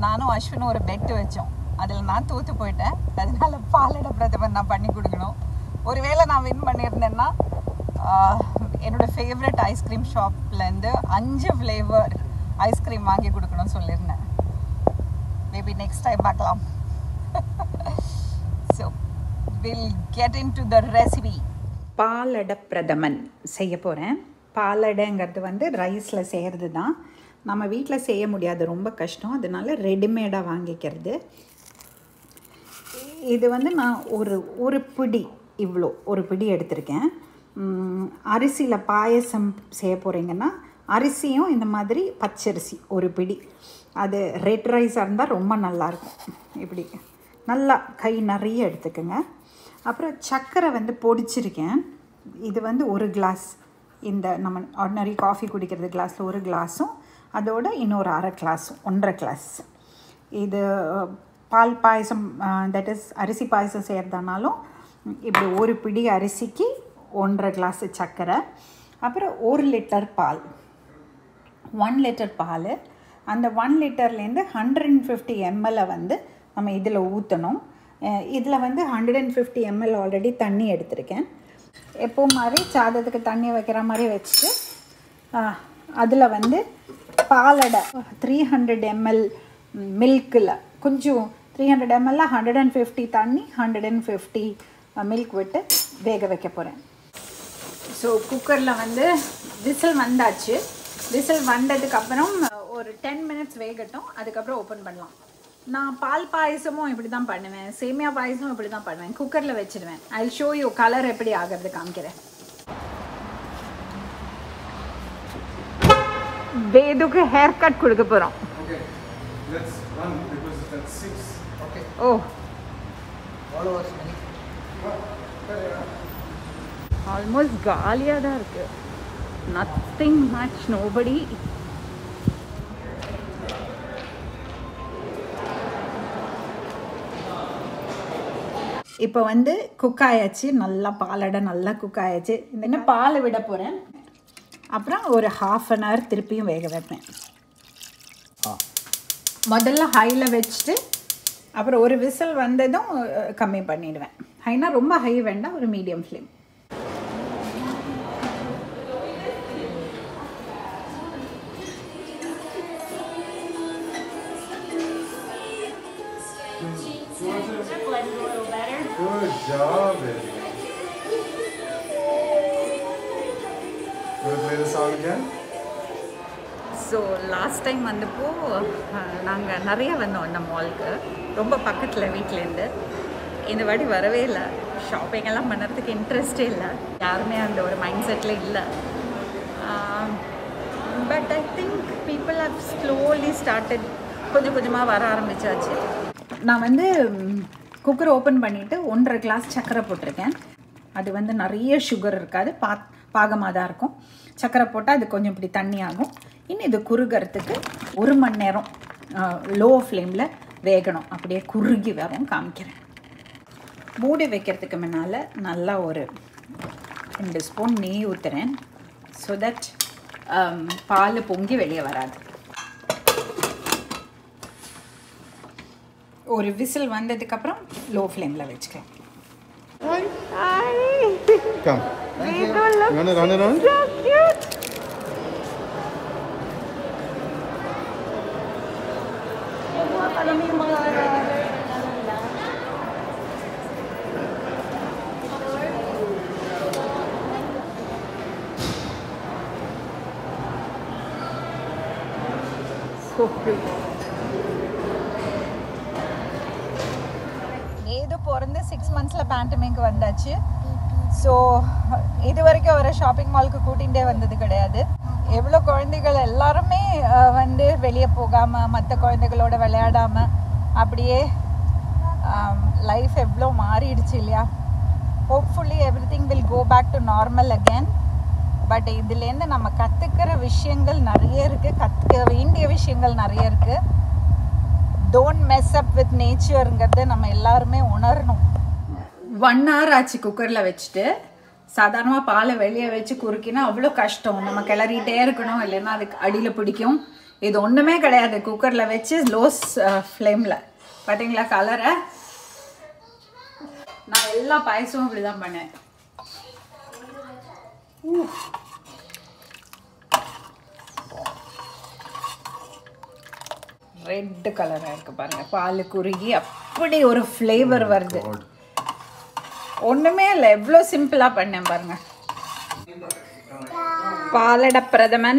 நானும் அஸ்வினும் ஒரு பெட் வச்சோம் அதில் நான் தோற்று போயிட்டேன் அதனால பாலட பிரதமன் நான் பண்ணி கொடுக்கணும் ஒருவேளை நான் வின் பண்ணியிருந்தேன்னா ஆஹ், என்னோட ஃபேவரட் ஐஸ்கிரீம் ஷாப்லேருந்து அஞ்சு ஃப்ளேவர் ஐஸ்கிரீம் வாங்கி கொடுக்கணும்னு சொல்லியிருந்தேன் மேபி நெக்ஸ்ட் டைம் பார்க்கலாம் so will get in to the recipe palada pradhaman செய்ய போகிறேன் பாலடைங்கிறது வந்து ரைஸில் செய்கிறது தான் நம்ம வீட்டில் செய்ய முடியாது ரொம்ப கஷ்டம் அதனால ரெடிமேடாக வாங்கிக்கிறது இது வந்து நான் ஒரு ஒரு பிடி இவ்வளோ ஒரு பிடி எடுத்திருக்கேன் ம், அரிசியில் பாயசம் செய்ய போகிறீங்கன்னா அரிசியும் இந்த மாதிரி பச்சரிசி ஒரு பிடி அது ரெட் ரைஸாக இருந்தால் ரொம்ப நல்லாயிருக்கும் இப்படி நல்லா கை நிறைய எடுத்துக்கோங்க அப்புறம் சர்க்கரை வந்து பொடிச்சிருக்கேன் இது வந்து ஒரு கிளாஸ் இந்த நம்ம ஆர்டினரி காஃபி குடிக்கிறது கிளாஸில் ஒரு கிளாஸும் அதோட இன்னொரு அரை கிளாஸும் ஒன்றரை கிளாஸ் இது அஹ், பால் பாயசம் தட் இஸ் அரிசி பாயசம் செய்கிறதானாலும் இப்படி ஒரு பிடி அரிசிக்கு ஒன்றரை கிளாஸ் சர்க்கரை அப்புறம் ஒரு லிட்டர் பால் ஒன் லிட்டர் பால் அந்த ஒன் லிட்டர்லேருந்து ஹண்ட்ரட் அண்ட் ஃபிஃப்டி எம்எல்லை வந்து நம்ம இதில் ஊற்றணும் இதில் வந்து hundred and fifty ml already தண்ணி எடுத்திருக்கேன் எப்போ மாதிரி சாதத்துக்கு தண்ணி வைக்கிற மாதிரி வச்சுட்டு அதில் வந்து பாலடை த்ரீ ஹண்ட்ரட் எம்எல் மில்கில் கொஞ்சம் த்ரீ ஹண்ட்ரட் எம்எல்ல ஹண்ட்ரட் அண்ட் ஃபிஃப்டி தண்ணி ஹண்ட்ரட் அண்ட் ஃபிஃப்டி மில்க் விட்டு வேக வைக்க போகிறேன் ஸோ குக்கரில் வந்து விசில் வந்தாச்சு விசில் வந்ததுக்கப்புறம் ஒரு டென் மினிட்ஸ் வேகட்டும் அதுக்கப்புறம் ஓப்பன் பண்ணலாம் நான் பால் பாயசமும் இப்படி தான் பண்ணுவேன் சேமியா பாயசமும் இப்படி தான் பண்ணுவேன் குக்கரில் வச்சிடுவேன் ஐ ஷோ யூ கலர் எப்படி ஆகிறது காமிக்கிறேன் வேதுக்கு ஹேர் கட் கொடுக்க போகிறோம் Okay, let's run because it's at six. Okay. Oh followers many. Almost காலியாக தான் இருக்குது நத்திங் மச் நோபடி இப்போ வந்து குக் ஆயாச்சு நல்லா பாலடை நல்லா குக் ஆயாச்சு என்ன பாலை விட போகிறேன் அப்புறம் ஒரு ஹாஃப் அன் ஹவர் திருப்பியும் வேக வைப்பேன் முதல்ல ஹையில் வச்சுட்டு அப்புறம் ஒரு விசில் வந்ததும் அஹ், கம்மி பண்ணிடுவேன் ஹைனா ரொம்ப ஹை வேண்டாம் ஒரு medium flame Good job, baby. You want to play the song again? So last time வந்தப்போ நாங்கள் நிறைய வந்தோம் இந்த மாலுக்கு ரொம்ப பக்கத்தில் வீட்டிலேருந்து இந்த வாட்டி வரவே இல்லை ஷாப்பிங் எல்லாம் பண்ணுறதுக்கு இன்ட்ரெஸ்டே இல்லை யாருமே அந்த ஒரு மைண்ட் செட்டில் இல்லை but I think people have slowly started கொஞ்சம் கொஞ்சமாக வர ஆரம்பிச்சாச்சு நான் வந்து குக்கர் ஓப்பன் பண்ணிவிட்டு ஒன்றரை கிளாஸ் சர்க்கரை போட்டிருக்கேன் அது வந்து நிறைய சுகர் இருக்காது பா பாகமாக தான் இருக்கும் சர்க்கரை போட்டால் அது கொஞ்சம் இப்படி தண்ணி ஆகும் இன்னும் இது குறுகிறதுக்கு ஒரு மணி நேரம் லோ ஃப்ளேமில் வேகணும் அப்படியே குறுகி வரும் காமிக்கிறேன் மூடி வைக்கிறதுக்கு முன்னால் நல்லா ஒரு ரெண்டு ஸ்பூன் நெய் ஊற்றுறேன் ஸோ தட் பால் பொங்கி வெளியே வராது ஒரு விசில் வந்ததுக்கப்புறம் லோ ஃப்ளேமில் வச்சுக்கலாம் Come. You want to run around? ஏதோ பிறந்து சிக்ஸ் மந்த்ஸில் பேண்டமிக் வந்தாச்சு ஸோ இது வரைக்கும் அவரை ஷாப்பிங் மாலுக்கு கூட்டிகிட்டே வந்தது கிடையாது எவ்வளோ குழந்தைகள் எல்லாருமே அஹ், வந்து வெளியே போகாமல் மற்ற குழந்தைகளோட விளையாடாமல் அப்படியே லைஃப் எவ்வளோ மாறிடுச்சு இல்லையா hopefully every thing will go back to normal again but இதுலேருந்து நம்ம கற்றுக்கிற விஷயங்கள் நிறைய இருக்குது கற்றுக்க வேண்டிய விஷயங்கள் நிறைய இருக்குது டோன்ட் மெஸ் அப் வித் நேச்சருங்கிறத நம்ம எல்லாருமே உணரணும் ஒன் ஹவர் ஆச்சு குக்கரில் வச்சுட்டு சாதாரணமாக பாலை வெளியே வச்சு குறுக்கினா அவ்வளோ கஷ்டம் நம்ம கிளறிட்டே இருக்கணும் இல்லைன்னா அதுக்கு அடியில் பிடிக்கும் இது ஒன்றுமே கிடையாது குக்கரில் வச்சு லோஸ் ஃப்ளேமில் பார்த்தீங்களா கலரை நான் எல்லா பாயசமும் இப்படி தான் பண்ணேன் ரெட் கலராக இருக்கு பாருங்க பால் குறுகி அப்படி ஒரு ஃப்ளேவர் வருது ஒன்றுமே இல்லை எவ்வளோ சிம்பிளாக பண்ணேன் பாருங்க பாலடை பிரதமன்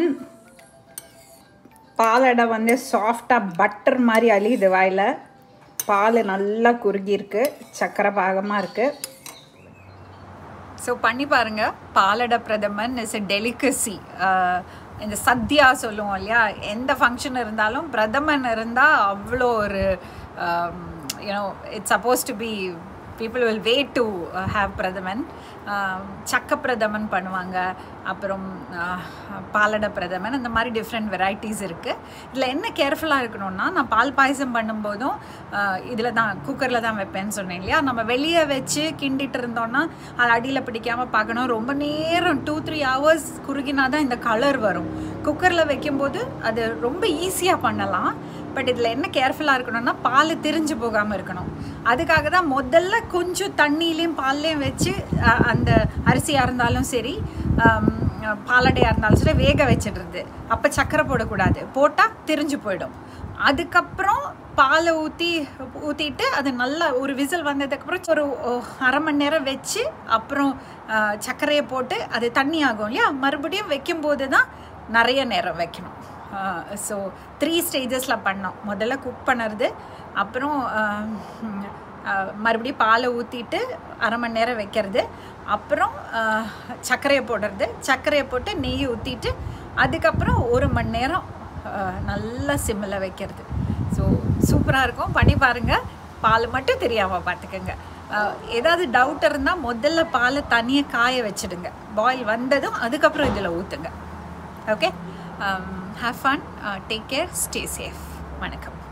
பாலடை வந்து சாஃப்டாக பட்டர் மாதிரி அழியுது வாயில் பால் நல்லா குறுகி இருக்கு சக்கரை பாகமாக இருக்குது ஸோ பண்ணி பாருங்க palada pradhaman is a delicacy இந்த சத்யா சொல்லுவோம் இல்லையா எந்த ஃபங்க்ஷன் இருந்தாலும் பிரதமன் இருந்தால் அவ்வளோ ஒரு you know it's supposed to be people will wait to have pradhaman chakka pradhaman பண்ணுவாங்க அப்புறம் பாலடை பிரதமன் அந்த மாதிரி டிஃப்ரெண்ட் வெரைட்டிஸ் இருக்குது இதில் என்ன கேர்ஃபுல்லாக இருக்கணும்னா நான் பால் பாயசம் பண்ணும்போதும் இதில் தான் குக்கரில் தான் வைப்பேன்னு சொன்னேன் இல்லையா நம்ம வெளியே வச்சு கிண்டிட்டு இருந்தோம்னா அது அடியில் பிடிக்காமல் பார்க்கணும் ரொம்ப நேரம் டூ த்ரீ ஹவர்ஸ் குறுகினா தான் இந்த கலர் வரும் குக்கரில் வைக்கும்போது அது ரொம்ப ஈஸியாக பண்ணலாம் பட் இதில் என்ன கேர்ஃபுல்லாக இருக்கணும்னா பால் திரிஞ்சு போகாமல் இருக்கணும் அதுக்காக தான் முதல்ல கொஞ்சம் தண்ணியிலையும் பால்லையும் வச்சு அந்த அரிசியாக இருந்தாலும் சரி பாலடையாக இருந்தாலும் சரி வேக வச்சிடுறது அப்போ சக்கரை போடக்கூடாது போட்டால் திரிஞ்சு போயிடும் அதுக்கப்புறம் பாலை ஊற்றி ஊற்றிட்டு அது நல்லா ஒரு விசில் வந்ததுக்கப்புறம் ஒரு அரை மணி நேரம் வச்சு அப்புறம் சர்க்கரையை போட்டு அது தண்ணி ஆகும் இல்லையா மறுபடியும் வைக்கும்போது தான் நிறைய நேரம் வைக்கணும் ஸோ த்ரீ ஸ்டேஜஸில் பண்ணோம் முதல்ல குக் பண்ணுறது அப்புறம் மறுபடியும் பாலை ஊற்றிட்டு அரை மணி நேரம் வைக்கிறது அப்புறம் சர்க்கரையை போடுறது சர்க்கரையை போட்டு நெய் ஊற்றிட்டு அதுக்கப்புறம் ஒரு மணி நேரம் நல்லா சிம்மில் வைக்கிறது ஸோ சூப்பராக இருக்கும் பண்ணி பாருங்கள் பால் மட்டும் தெரியாமல் பார்த்துக்கோங்க ஏதாவது டவுட் இருந்தால் முதல்ல பாலை தனியாக காய வச்சுடுங்க பாயில் வந்ததும் அதுக்கப்புறம் இதில் ஊற்றுங்க okay have fun take care stay safe வணக்கம்